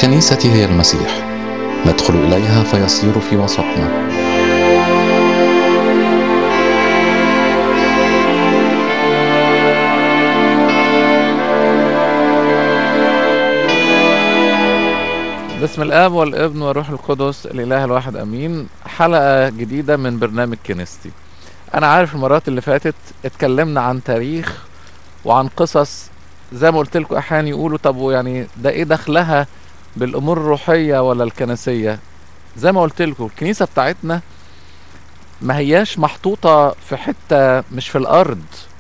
الكنيسة هي المسيح ندخل إليها فيصير في وسطنا بسم الاب والابن والروح القدس الاله الواحد امين حلقه جديده من برنامج كنيستي انا عارف المرات اللي فاتت اتكلمنا عن تاريخ وعن قصص زي ما قلت لكم احيانا يقولوا طب يعني ده ايه دخلها بالامور الروحيه ولا الكنسيه زي ما قلت لكم الكنيسه بتاعتنا ما هياش محطوطه في حته مش في الارض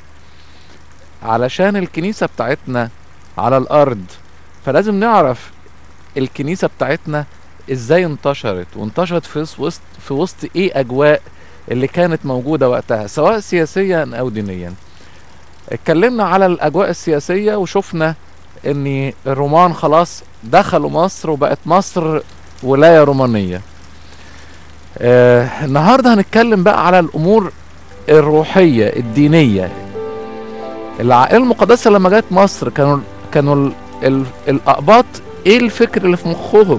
علشان الكنيسه بتاعتنا على الارض فلازم نعرف الكنيسة بتاعتنا ازاي انتشرت وانتشرت في وسط في وسط ايه اجواء اللي كانت موجودة وقتها سواء سياسيا او دينيا اتكلمنا على الاجواء السياسية وشفنا ان الرومان خلاص دخلوا مصر وبقت مصر ولاية رومانية آه النهاردة هنتكلم بقى على الامور الروحية الدينية العائلة المقدسة لما جت مصر كانوا كانوا ال ال الاقباط ايه الفكر اللي في مخهم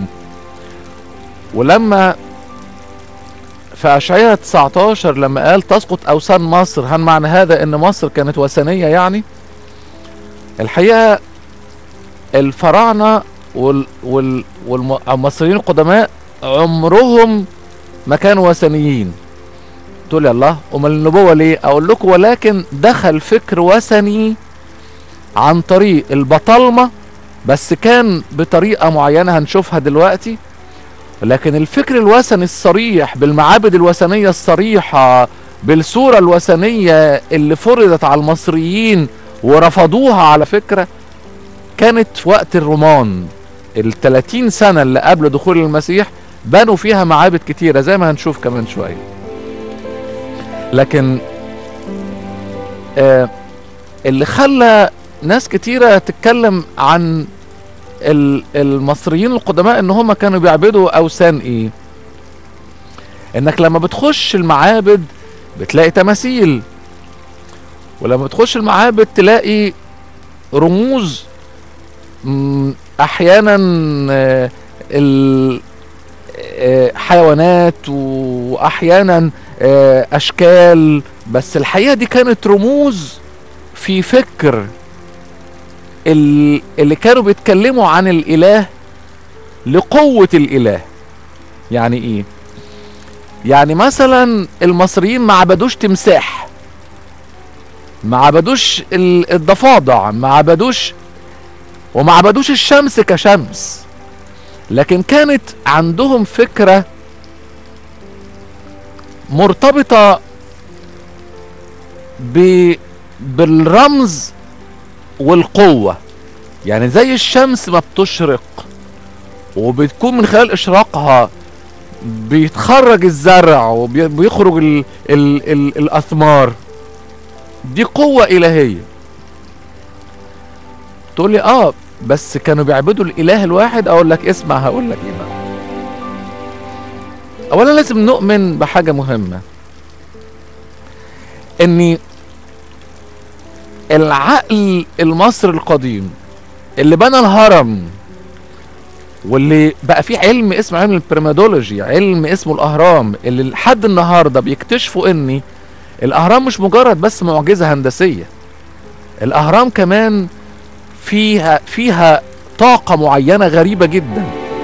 ولما في اشعياء 19 لما قال تسقط اوثان مصر هل معنى هذا ان مصر كانت وثنيه يعني الحقيقه الفراعنه وال وال والمصريين القدماء عمرهم ما كانوا وثنيين تقول يا الله امال النبوه ليه اقول لكم ولكن دخل فكر وثني عن طريق البطالمه بس كان بطريقة معينة هنشوفها دلوقتي لكن الفكر الوثني الصريح بالمعابد الوثنية الصريحة بالصورة الوثنية اللي فرضت على المصريين ورفضوها على فكرة كانت في وقت الرومان ال 30 سنة اللي قبل دخول المسيح بنوا فيها معابد كتيرة زي ما هنشوف كمان شوية لكن آه اللي خلى ناس كتيرة تتكلم عن المصريين القدماء ان هم كانوا بيعبدوا اوثان ايه انك لما بتخش المعابد بتلاقي تماثيل ولما بتخش المعابد تلاقي رموز احيانا حيوانات واحيانا اشكال بس الحقيقه دي كانت رموز في فكر اللي كانوا بيتكلموا عن الاله لقوة الاله يعني ايه يعني مثلا المصريين ما عبدوش تمساح ما عبدوش الضفادع ما عبدوش وما عبدوش الشمس كشمس لكن كانت عندهم فكرة مرتبطة ب بالرمز والقوة يعني زي الشمس ما بتشرق وبتكون من خلال اشراقها بيتخرج الزرع وبيخرج ال ال ال الاثمار دي قوة الهية تقول لي اه بس كانوا بيعبدوا الاله الواحد اقول لك اسمع هقول لك ايه بقى اولا لازم نؤمن بحاجة مهمة اني العقل المصري القديم اللي بنى الهرم واللي بقى فيه علم اسمه علم البريمادولوجي علم اسمه الاهرام اللي لحد النهارده بيكتشفوا ان الاهرام مش مجرد بس معجزه هندسيه الاهرام كمان فيها فيها طاقه معينه غريبه جدا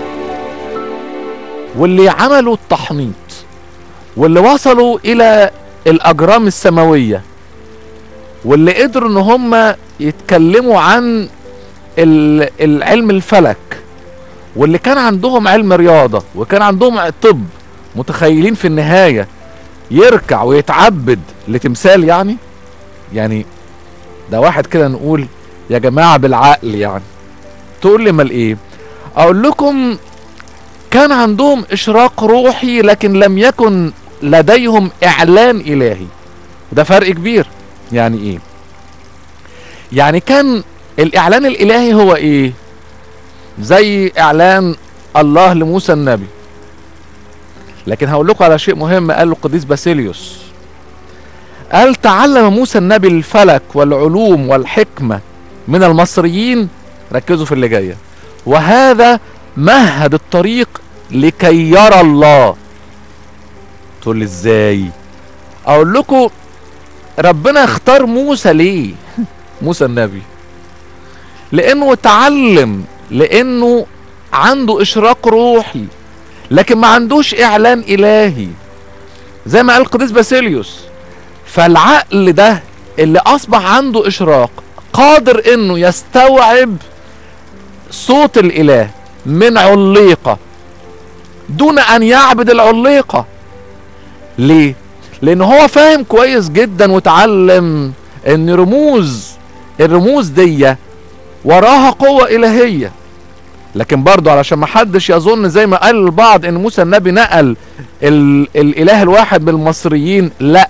واللي عملوا التحنيط واللي وصلوا الى الاجرام السماويه واللي قدروا ان هم يتكلموا عن العلم الفلك واللي كان عندهم علم رياضة وكان عندهم طب متخيلين في النهاية يركع ويتعبد لتمثال يعني يعني ده واحد كده نقول يا جماعة بالعقل يعني تقول لي مال ايه اقول لكم كان عندهم اشراق روحي لكن لم يكن لديهم اعلان الهي وده فرق كبير يعني ايه يعني كان الاعلان الالهي هو ايه زي اعلان الله لموسى النبي لكن هقول لكم على شيء مهم قاله القديس باسيليوس قال تعلم موسى النبي الفلك والعلوم والحكمة من المصريين ركزوا في اللي جاية وهذا مهد الطريق لكي يرى الله تقول لي ازاي اقول لكم ربنا اختار موسى ليه موسى النبي لانه اتعلم لانه عنده اشراق روحي لكن ما عندوش اعلان الهي زي ما قال القديس باسيليوس فالعقل ده اللي اصبح عنده اشراق قادر انه يستوعب صوت الاله من عليقه دون ان يعبد العليقه ليه لان هو فاهم كويس جدا وتعلم ان رموز الرموز دي وراها قوة الهية لكن برضو علشان ما حدش يظن زي ما قال البعض ان موسى النبي نقل ال الاله الواحد بالمصريين لا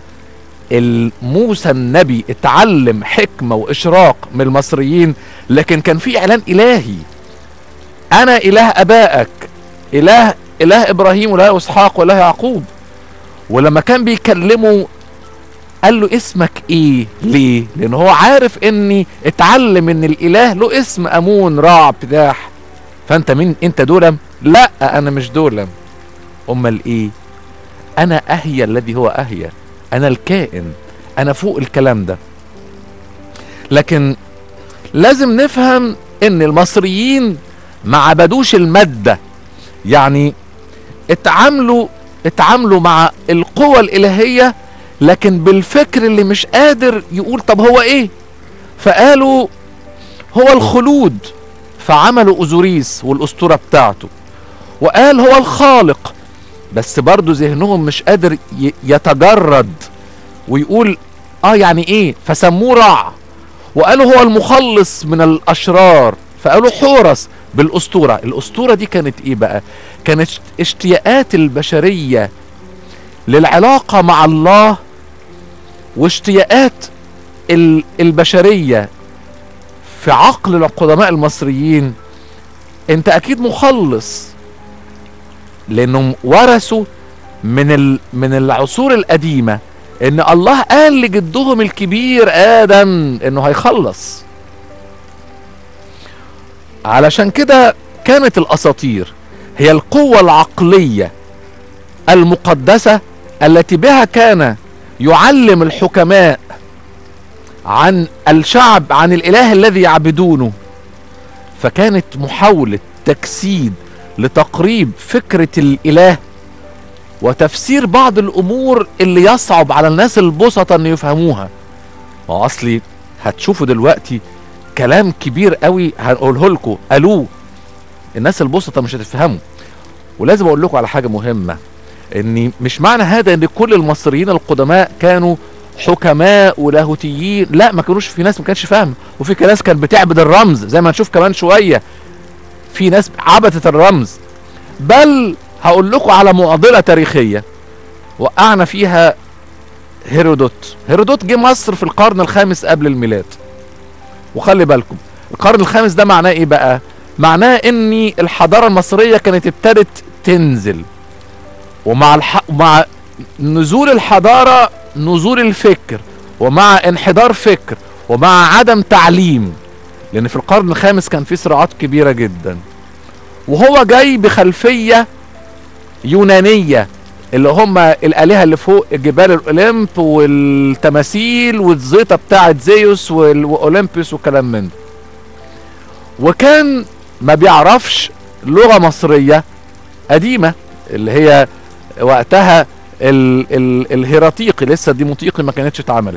موسى النبي اتعلم حكمة واشراق من المصريين لكن كان في اعلان الهي انا اله ابائك اله اله ابراهيم واله اسحاق واله يعقوب ولما كان بيكلمه قال له اسمك ايه ليه لان هو عارف اني اتعلم ان الاله له اسم امون راع بتاح فانت مين انت دولم لا انا مش دولم امال ايه انا اهيا الذي هو اهيا انا الكائن انا فوق الكلام ده لكن لازم نفهم ان المصريين ما عبدوش المادة يعني اتعاملوا اتعاملوا مع القوى الالهية لكن بالفكر اللي مش قادر يقول طب هو ايه فقالوا هو الخلود فعملوا اوزوريس والاسطورة بتاعته وقال هو الخالق بس برضو ذهنهم مش قادر يتجرد ويقول اه يعني ايه فسموه رع وقالوا هو المخلص من الاشرار فقالوا حورس بالاسطورة الاسطورة دي كانت ايه بقى كانت اشتياقات البشرية للعلاقة مع الله واشتياقات البشرية في عقل القدماء المصريين انت اكيد مخلص لانهم ورثوا من من العصور القديمة ان الله قال لجدهم الكبير ادم انه هيخلص علشان كده كانت الاساطير هي القوة العقلية المقدسة التي بها كان يعلم الحكماء عن الشعب عن الاله الذي يعبدونه فكانت محاولة تجسيد لتقريب فكرة الاله وتفسير بعض الامور اللي يصعب على الناس البسطة ان يفهموها واصلي هتشوفوا دلوقتي كلام كبير قوي هنقوله لكم قالوه الناس البسطة مش هتفهموا ولازم اقول لكم على حاجة مهمة ان مش معنى هذا ان كل المصريين القدماء كانوا حكماء ولاهوتيين لا ما كانوش في ناس ما كانش فاهم وفي ناس كانت بتعبد الرمز زي ما هنشوف كمان شويه في ناس عبدت الرمز بل هقول لكم على معضله تاريخيه وقعنا فيها هيرودوت هيرودوت جه مصر في القرن الخامس قبل الميلاد وخلي بالكم القرن الخامس ده معناه ايه بقى معناه ان الحضاره المصريه كانت ابتدت تنزل ومع الح... مع نزول الحضاره نزول الفكر ومع انحدار فكر ومع عدم تعليم لان في القرن الخامس كان في صراعات كبيره جدا وهو جاي بخلفيه يونانيه اللي هم الالهه اللي فوق جبال الاولمب والتماثيل والزيطه بتاعه زيوس واولمبيوس والكلام من ده وكان ما بيعرفش لغه مصريه قديمه اللي هي وقتها ال ال الهيراتيقي لسه الديموطيقي ما كانتش اتعملت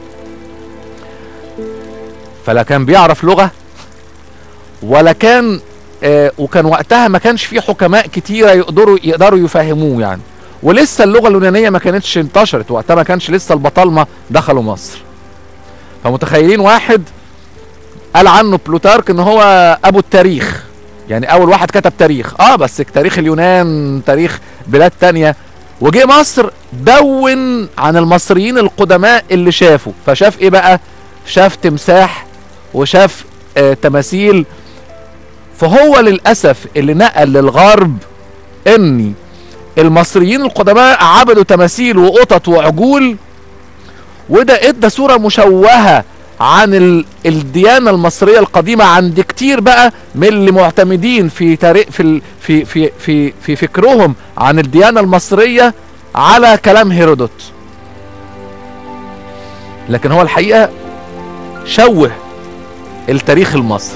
فلا كان بيعرف لغه ولا كان آه وكان وقتها ما كانش في حكماء كتيره يقدروا يقدروا يفهموه يعني ولسه اللغه اليونانيه ما كانتش انتشرت وقتها ما كانش لسه البطالمه دخلوا مصر فمتخيلين واحد قال عنه بلوتارك ان هو ابو التاريخ يعني اول واحد كتب تاريخ اه بس تاريخ اليونان تاريخ بلاد تانية وجه مصر دون عن المصريين القدماء اللي شافوا فشاف ايه بقى شاف تمساح وشاف آه تماثيل فهو للاسف اللي نقل للغرب ان المصريين القدماء عبدوا تماثيل وقطط وعجول وده ادى صوره مشوهه عن ال... الديانة المصرية القديمة عند كتير بقى من اللي معتمدين في تاريخ في ال... في في في في فكرهم عن الديانة المصرية على كلام هيرودوت لكن هو الحقيقة شوه التاريخ المصري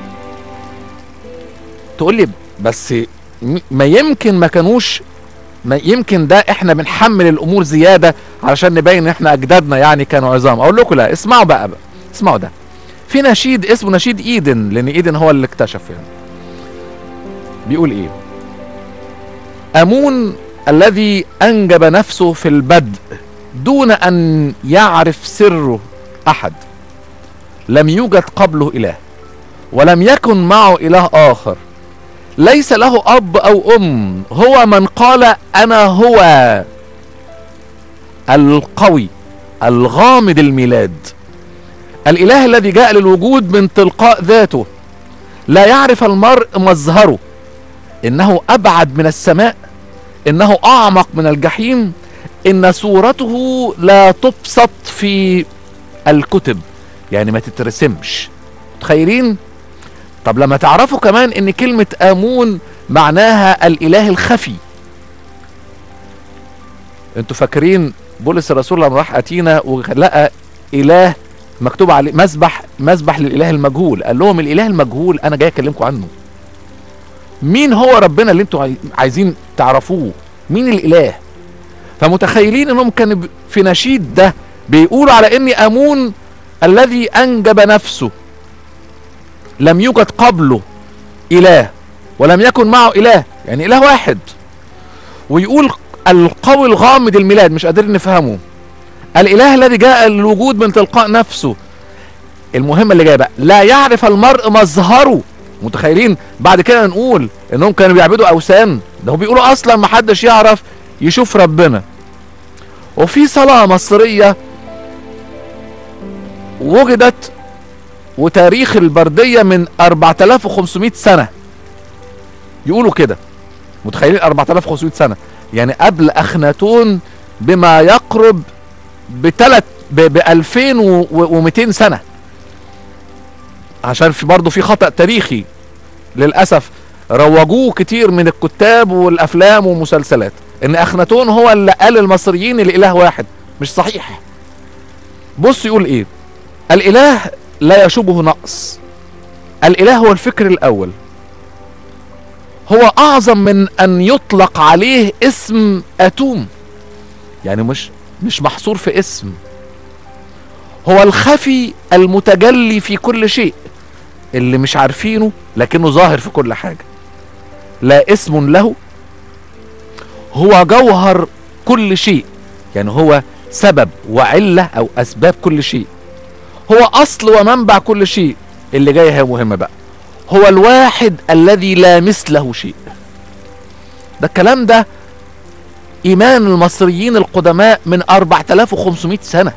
تقول لي بس م- ما يمكن ما كانوش ما يمكن ده احنا بنحمل الامور زياده علشان نبين ان احنا اجدادنا يعني كانوا عظام اقول لكم لا اسمعوا بقى, بقى اسمعوا ده في نشيد اسمه نشيد ايدن لان ايدن هو اللي اكتشف يعني بيقول ايه امون الذي انجب نفسه في البدء دون ان يعرف سره احد لم يوجد قبله اله ولم يكن معه اله اخر ليس له اب او ام هو من قال انا هو القوي الغامض الميلاد الاله الذي جاء للوجود من تلقاء ذاته لا يعرف المرء مظهره انه ابعد من السماء انه اعمق من الجحيم ان صورته لا تبسط في الكتب يعني ما تترسمش متخيلين طب لما تعرفوا كمان ان كلمة امون معناها الاله الخفي انتوا فاكرين بولس الرسول لما راح اتينا ولقى اله مكتوب عليه مسبح مسبح للاله المجهول قال لهم الاله المجهول انا جاي اكلمكم عنه مين هو ربنا اللي انتوا عاي- عايزين تعرفوه مين الاله فمتخيلين انهم كانوا ب- في نشيد ده بيقولوا على اني امون الذي انجب نفسه لم يوجد قبله اله ولم يكن معه اله يعني اله واحد ويقول القوي الغامض الميلاد مش قادرين نفهمه الاله الذي جاء للوجود من تلقاء نفسه المهمه اللي جايه بقى لا يعرف المرء مظهره متخيلين بعد كده نقول انهم كانوا بيعبدوا اوثان ده هو بيقولوا اصلا ما حدش يعرف يشوف ربنا وفي صلاه مصريه وجدت وتاريخ البرديه من 4500 سنه يقولوا كده متخيلين 4500 سنه يعني قبل اخناتون بما يقرب بثلاث ب 2200 سنه عشان في برضه في خطأ تاريخي للأسف روجوه كتير من الكتاب والأفلام والمسلسلات إن أخناتون هو اللي قال المصريين الإله واحد مش صحيح بص يقول إيه الإله لا يشوبه نقص الإله هو الفكر الأول هو أعظم من أن يطلق عليه اسم أتوم يعني مش مش محصور في اسم هو الخفي المتجلي في كل شيء اللي مش عارفينه لكنه ظاهر في كل حاجة لا اسم له هو جوهر كل شيء يعني هو سبب وعلة او اسباب كل شيء هو اصل ومنبع كل شيء اللي جاي هي مهمة بقى هو الواحد الذي لا مثله شيء ده الكلام ده ايمان المصريين القدماء من 4500 سنة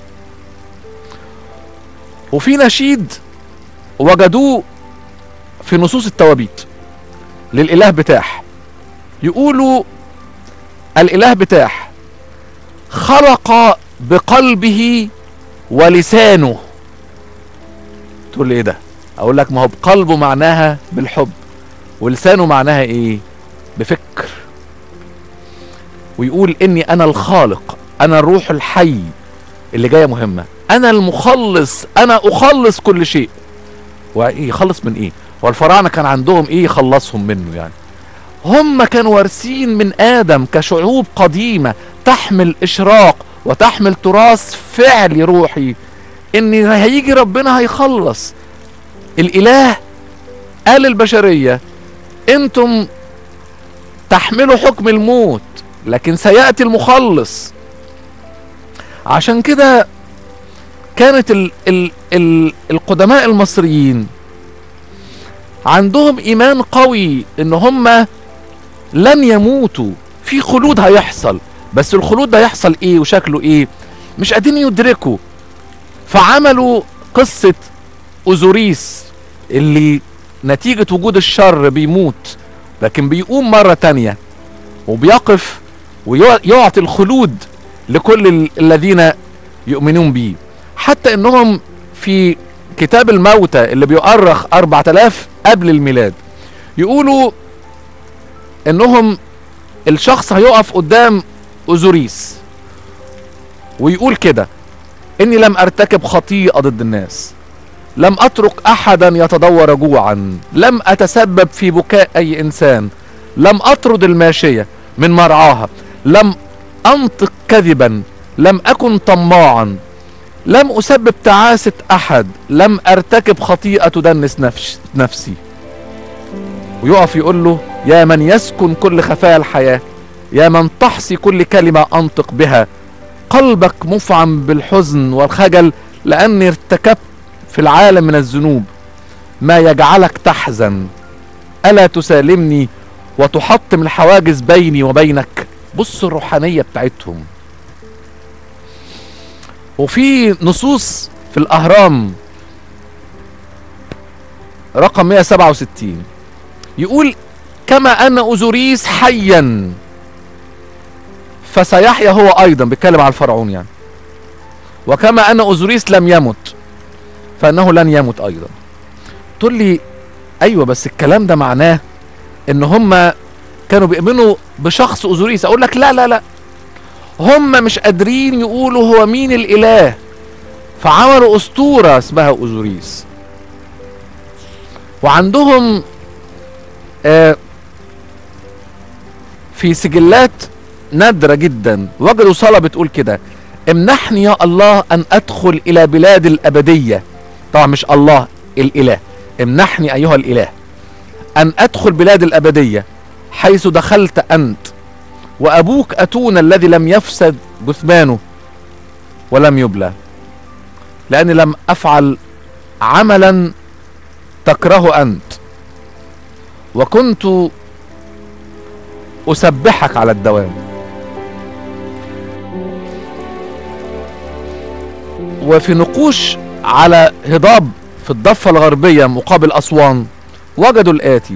وفي نشيد وجدوه في نصوص التوابيت للاله بتاح يقولوا الاله بتاح خلق بقلبه ولسانه تقول لي ايه ده اقول لك ما هو بقلبه معناها بالحب ولسانه معناها ايه بفكر ويقول اني انا الخالق انا الروح الحي اللي جايه مهمه انا المخلص انا اخلص كل شيء ويخلص من ايه هو الفراعنه كان عندهم ايه يخلصهم منه يعني هم كانوا وارثين من ادم كشعوب قديمه تحمل اشراق وتحمل تراث فعلي روحي ان هيجي ربنا هيخلص الاله قال البشريه انتم تحملوا حكم الموت لكن سياتي المخلص عشان كده كانت ال ال ال القدماء المصريين عندهم ايمان قوي ان هم لن يموتوا في خلود هيحصل بس الخلود ده هيحصل ايه وشكله ايه مش قادرين يدركوا فعملوا قصة اوزوريس اللي نتيجة وجود الشر بيموت لكن بيقوم مرة تانية وبيقف ويعطي الخلود لكل ال- الذين يؤمنون بيه حتى انهم في كتاب الموتى اللي بيؤرخ 4000 قبل الميلاد يقولوا انهم الشخص هيقف قدام اوزوريس ويقول كده اني لم ارتكب خطيئة ضد الناس لم اترك احدا يتدور جوعا لم اتسبب في بكاء اي انسان لم اطرد الماشية من مرعاها لم انطق كذبا لم اكن طماعا لم اسبب تعاسة احد لم ارتكب خطيئة تدنس نفس نفسي ويقف يقول له يا من يسكن كل خفايا الحياة يا من تحصي كل كلمة انطق بها قلبك مفعم بالحزن والخجل لاني ارتكبت في العالم من الذنوب ما يجعلك تحزن الا تسالمني وتحطم الحواجز بيني وبينك بص الروحانية بتاعتهم وفي نصوص في الاهرام رقم 167 يقول كما ان اوزوريس حيا فسيحيا هو ايضا بيتكلم على الفرعون يعني وكما ان اوزوريس لم يمت فانه لن يمت ايضا تقول لي ايوه بس الكلام ده معناه ان هم كانوا بيؤمنوا بشخص اوزوريس اقول لك لا لا لا هم مش قادرين يقولوا هو مين الاله فعملوا اسطوره اسمها اوزوريس وعندهم آه في سجلات نادرة جدا وجدوا صلاة بتقول كده امنحني يا الله ان ادخل الى بلاد الابدية طبعا مش الله الاله امنحني ايها الاله ان ادخل بلاد الابدية حيث دخلت انت وابوك اتون الذي لم يفسد جثمانه ولم يبلى لاني لم افعل عملا تكره انت وكنت اسبحك على الدوام وفي نقوش على هضاب في الضفة الغربية مقابل أسوان وجدوا الآتي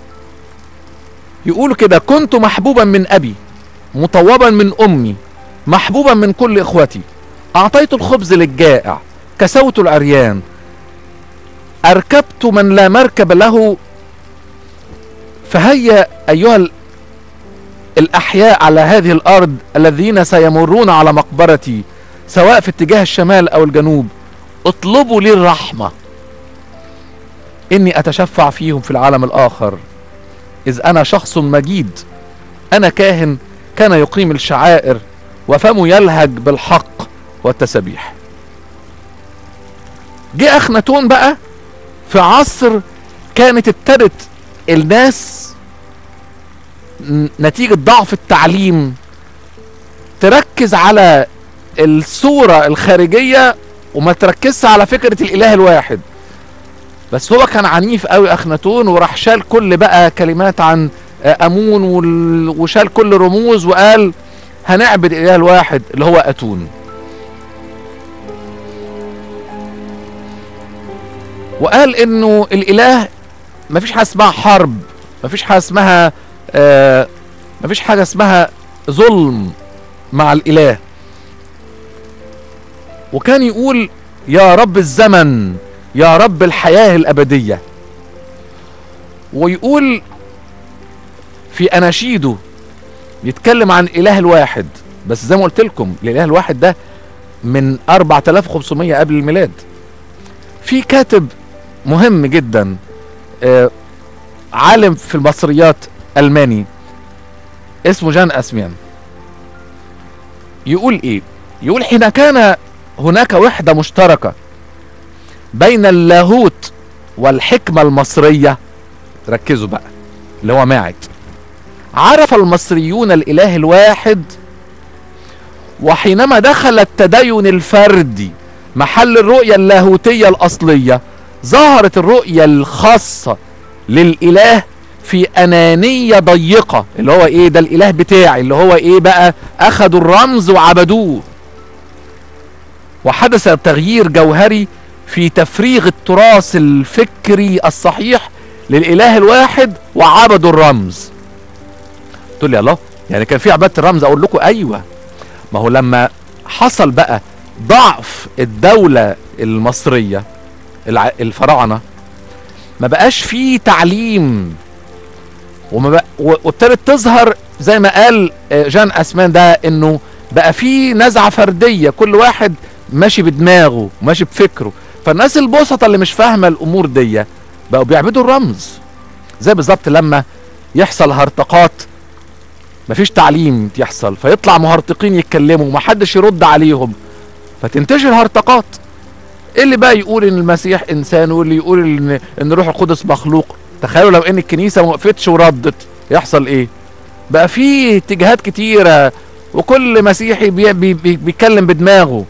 يقول كده كنت محبوبا من أبي مطوبا من أمي محبوبا من كل إخوتي أعطيت الخبز للجائع كسوت العريان أركبت من لا مركب له فهيا أيها ال- الأحياء على هذه الأرض الذين سيمرون على مقبرتي سواء في اتجاه الشمال أو الجنوب اطلبوا لي الرحمة إني أتشفع فيهم في العالم الآخر إذ أنا شخص مجيد أنا كاهن كان يقيم الشعائر وفمه يلهج بالحق والتسبيح جه أخناتون بقى في عصر كانت ابتدت الناس ن- نتيجة ضعف التعليم تركز على الصورة الخارجية وما تركزش على فكرة الإله الواحد بس هو كان عنيف قوي أخناتون وراح شال كل بقى كلمات عن آه، أمون وال- وشال كل رموز وقال هنعبد الإله الواحد اللي هو أتون وقال إنه الإله مفيش حاجة اسمها حرب مفيش حاجة اسمها آه مفيش حاجة اسمها ظلم مع الإله وكان يقول يا رب الزمن يا رب الحياة الأبدية ويقول في أناشيده يتكلم عن الإله الواحد بس زي ما قلت لكم الإله الواحد ده من 4500 قبل الميلاد في كاتب مهم جدا آه عالم في المصريات ألماني اسمه جان أسميان يقول إيه يقول حين كان هناك وحدة مشتركة بين اللاهوت والحكمة المصرية ركزوا بقى اللي هو ماعد عرف المصريون الإله الواحد وحينما دخل التدين الفردي محل الرؤية اللاهوتية الأصلية ظهرت الرؤية الخاصة للإله في أنانية ضيقة اللي هو إيه ده الإله بتاعي اللي هو إيه بقى أخدوا الرمز وعبدوه وحدث تغيير جوهري في تفريغ التراث الفكري الصحيح للإله الواحد وعبدوا الرمز تقول لي الله يعني كان في عبادة الرمز أقول لكم أيوة ما هو لما حصل بقى ضعف الدولة المصريه الع- الفراعنه ما بقاش فيه تعليم وما بق... و- وابتدت تظهر زي ما قال آه، جان اسمان ده انه بقى في نزعه فرديه كل واحد ماشي بدماغه ماشي بفكره فالناس البسطة اللي مش فاهمه الامور دي بقوا بيعبدوا الرمز زي بالظبط لما يحصل هرطقات مفيش تعليم يحصل فيطلع مهرطقين يتكلموا ومحدش يرد عليهم فتنتشر هرطقات اللي بقى يقول ان المسيح انسان واللي يقول ان ان الروح القدس مخلوق تخيلوا لو ان الكنيسه ما وقفتش وردت يحصل ايه بقى في اتجاهات كتيره وكل مسيحي بي بي بي بيتكلم بدماغه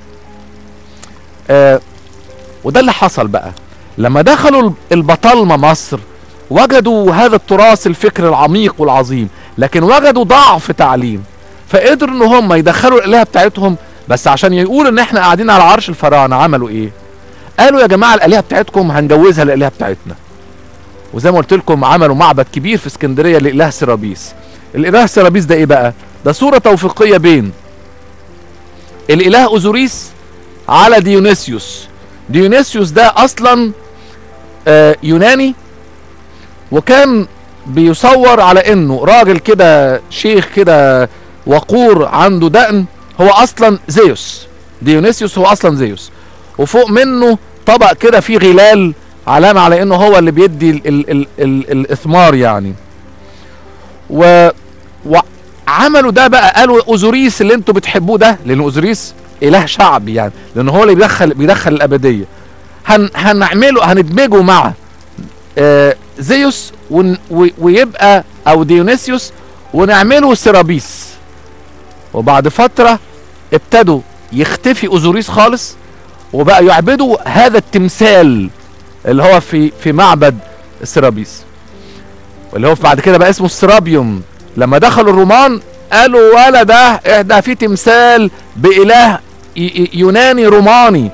آه وده اللي حصل بقى لما دخلوا البطالمه مصر وجدوا هذا التراث الفكر العميق والعظيم لكن وجدوا ضعف تعليم فقدروا ان هم يدخلوا الالهه بتاعتهم بس عشان يقولوا ان احنا قاعدين على عرش الفراعنه عملوا ايه قالوا يا جماعه الالهه بتاعتكم هنجوزها للالهه بتاعتنا وزي ما قلت لكم عملوا معبد كبير في اسكندريه للاله سيرابيس الاله سيرابيس ده ايه بقى ده صوره توفيقيه بين الاله اوزوريس على ديونيسيوس ديونيسيوس ده اصلا آه يوناني وكان بيصور على انه راجل كده شيخ كده وقور عنده دقن هو اصلا زيوس ديونيسيوس هو اصلا زيوس وفوق منه طبق كده فيه غلال علامة على انه هو اللي بيدي ال ال ال ال الاثمار يعني و وعملوا ده بقى قالوا اوزوريس اللي انتوا بتحبوه ده لان اوزوريس اله شعبي يعني لان هو اللي بيدخل بيدخل الابديه هن هنعمله هندمجه مع آه زيوس ون و- ويبقى او ديونيسيوس ونعمله سيرابيس وبعد فتره ابتدوا يختفي اوزوريس خالص وبقى يعبدوا هذا التمثال اللي هو في في معبد سيرابيس واللي هو بعد كده بقى اسمه السرابيوم لما دخلوا الرومان قالوا ولا ده ده في تمثال بإله ي- ي- يوناني روماني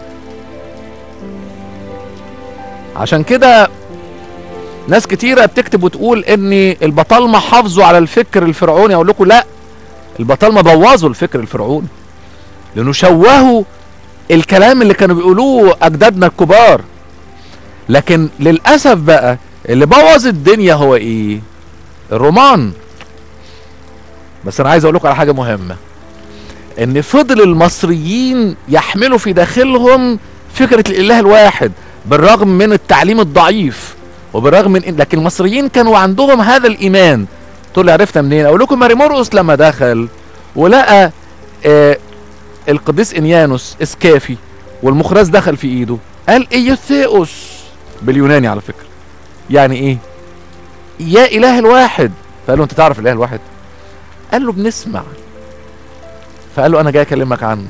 عشان كده ناس كتيرة بتكتب وتقول ان البطالمة حافظوا على الفكر الفرعوني اقول لكم لا البطالمة بوظوا الفكر الفرعوني لانه شوهوا الكلام اللي كانوا بيقولوه اجدادنا الكبار لكن للاسف بقى اللي بوظ الدنيا هو ايه الرومان بس انا عايز اقول لكم على حاجه مهمه ان فضل المصريين يحملوا في داخلهم فكره الاله الواحد بالرغم من التعليم الضعيف وبالرغم من إن لكن المصريين كانوا عندهم هذا الايمان تقول لي عرفنا منين اقول لكم ماري مرقس لما دخل ولقى آه القديس انيانوس اسكافي والمخرز دخل في ايده قال ايوثيوس باليوناني على فكره يعني ايه يا اله الواحد فقال له انت تعرف الاله الواحد قال له بنسمع فقال له انا جاي اكلمك عنه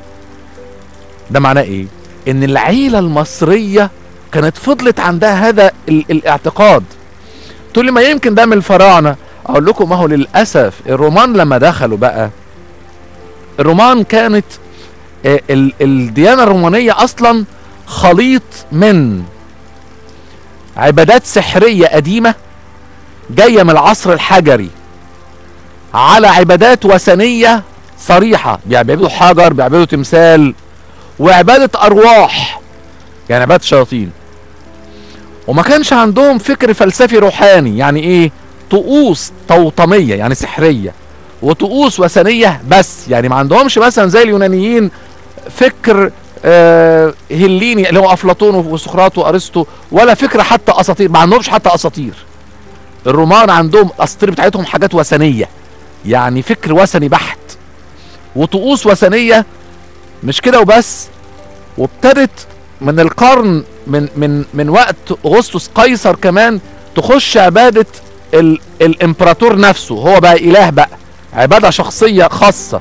ده معناه ايه ان العيله المصريه كانت فضلت عندها هذا ال الاعتقاد تقول لي ما يمكن ده من الفراعنه اقول لكم ما هو للاسف الرومان لما دخلوا بقى الرومان كانت آه، ال- الديانه الرومانيه اصلا خليط من عبادات سحريه قديمه جايه من العصر الحجري على عبادات وثنيه صريحه يعني بيعبدوا حجر بيعبدوا تمثال وعباده ارواح يعني عباده شياطين وما كانش عندهم فكر فلسفي روحاني يعني ايه طقوس توطميه يعني سحريه وطقوس وثنيه بس يعني ما عندهمش مثلا زي اليونانيين فكر آه هليني اللي هو افلاطون وسقراط وارسطو ولا فكره حتى اساطير ما عندهمش حتى اساطير الرومان عندهم الاساطير بتاعتهم حاجات وثنيه يعني فكر وثني بحت وطقوس وثنيه مش كده وبس وابتدت من القرن من من من وقت اغسطس قيصر كمان تخش عباده ال الامبراطور نفسه هو بقى اله بقى عباده شخصيه خاصه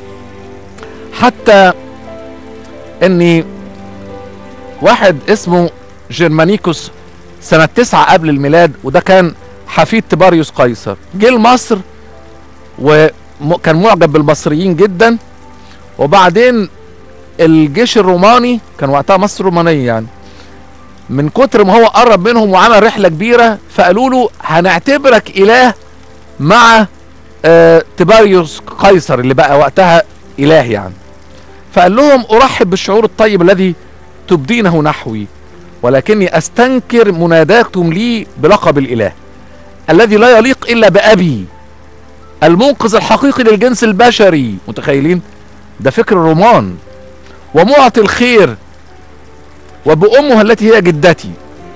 حتى اني واحد اسمه جرمانيكوس سنة تسعة قبل الميلاد وده كان حفيد تباريوس قيصر جه لمصر وكان معجب بالمصريين جدا وبعدين الجيش الروماني كان وقتها مصر رومانية يعني من كتر ما هو قرب منهم وعمل رحلة كبيرة فقالوا له هنعتبرك إله مع آه تباريوس قيصر اللي بقى وقتها إله يعني فقال لهم أرحب بالشعور الطيب الذي تبدينه نحوي ولكني استنكر مناداكم لي بلقب الاله الذي لا يليق الا بابي المنقذ الحقيقي للجنس البشري متخيلين ده فكر الرومان ومعطي الخير وبأمه التي هي جدتي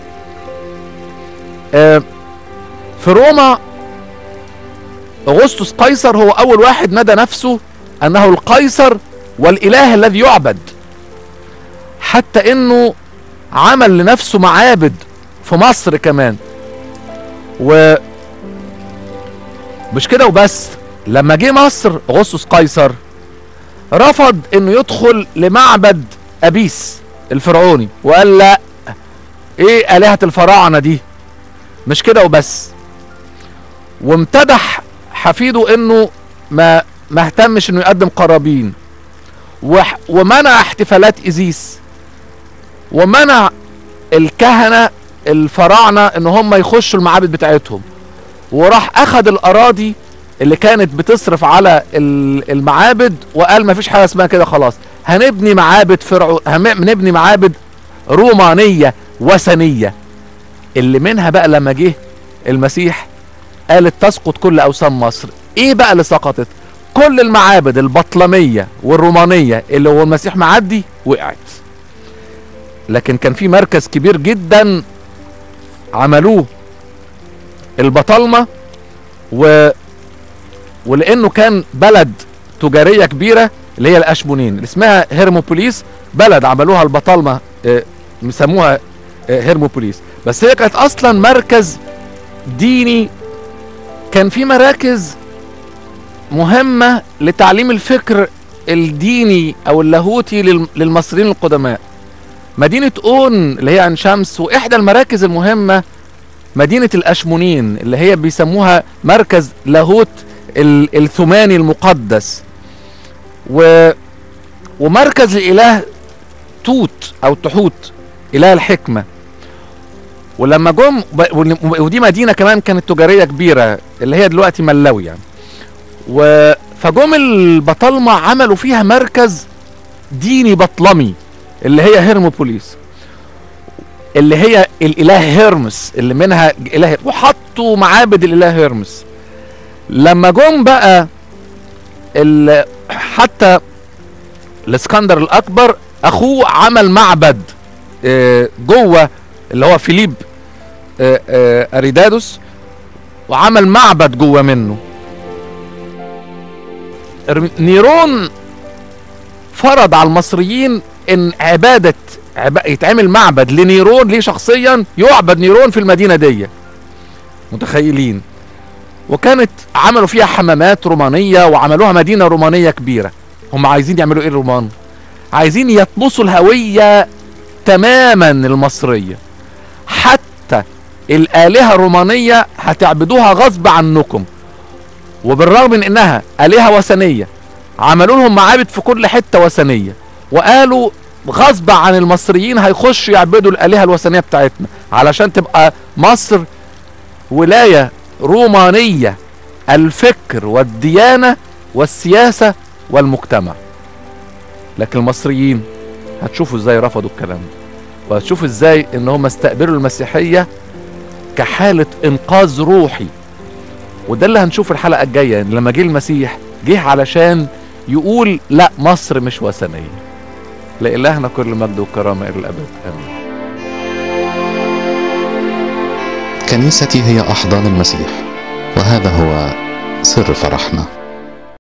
آه، في روما أغسطس قيصر هو أول واحد نادى نفسه أنه القيصر والإله الذي يعبد حتى إنه عمل لنفسه معابد في مصر كمان و مش كده وبس لما جه مصر أغسطس قيصر رفض انه يدخل لمعبد ابيس الفرعوني وقال لا ايه الهة الفراعنة دي مش كده وبس وامتدح حفيده انه ما ما اهتمش انه يقدم قرابين وح- ومنع احتفالات ايزيس ومنع الكهنة الفراعنة ان هم يخشوا المعابد بتاعتهم وراح اخد الاراضي اللي كانت بتصرف على ال- المعابد وقال ما فيش حاجه اسمها كده خلاص هنبني معابد فرعو هنبني معابد رومانيه وثنيه اللي منها بقى لما جه المسيح قالت تسقط كل اوثان مصر ايه بقى اللي سقطت كل المعابد البطلميه والرومانيه اللي هو المسيح معدي وقعت لكن كان في مركز كبير جدا عملوه البطالمه و ولانه كان بلد تجاريه كبيره اللي هي الاشمونين اللي اسمها هيرموبوليس بلد عملوها البطالمه آه، مسموها آه، هيرموبوليس بس هي كانت اصلا مركز ديني كان في مراكز مهمه لتعليم الفكر الديني او اللاهوتي لل- للمصريين القدماء مدينه اون اللي هي عين شمس واحدى المراكز المهمه مدينه الاشمونين اللي هي بيسموها مركز لاهوت ال- الثماني المقدس و ومركز الاله توت او تحوت اله الحكمه ولما جم ب- ودي مدينه كمان كانت تجاريه كبيره اللي هي دلوقتي ملاوي يعني و فجم البطالمه عملوا فيها مركز ديني بطلمي اللي هي هيرموبوليس اللي هي الاله هيرمس اللي منها اله وحطوا معابد الاله هيرمس لما جم بقى ال... حتى الاسكندر الاكبر اخوه عمل معبد آه، جوه اللي هو فيليب آه، آه، اريدادوس وعمل معبد جوه منه ر- نيرون فرض على المصريين ان عباده عب... يتعمل معبد لنيرون ليه شخصيا يعبد نيرون في المدينه دي متخيلين وكانت عملوا فيها حمامات رومانيه وعملوها مدينه رومانيه كبيره هم عايزين يعملوا ايه الرومان عايزين يطمسوا الهويه تماما المصريه حتى الالهه الرومانيه هتعبدوها غصب عنكم وبالرغم من انها الهه وثنيه عملوا لهم معابد في كل حته وثنيه وقالوا غصب عن المصريين هيخشوا يعبدوا الالهه الوثنيه بتاعتنا علشان تبقى مصر ولايه رومانيه الفكر والديانه والسياسه والمجتمع لكن المصريين هتشوفوا ازاي رفضوا الكلام ده وهتشوفوا ازاي ان هم استقبلوا المسيحيه كحاله انقاذ روحي وده اللي هنشوف الحلقه الجايه إن لما جه المسيح جه علشان يقول لا مصر مش وثنيه لإلهنا كل مجد وكرامه الى الابد امين كنيستي هي أحضان المسيح وهذا هو سر فرحنا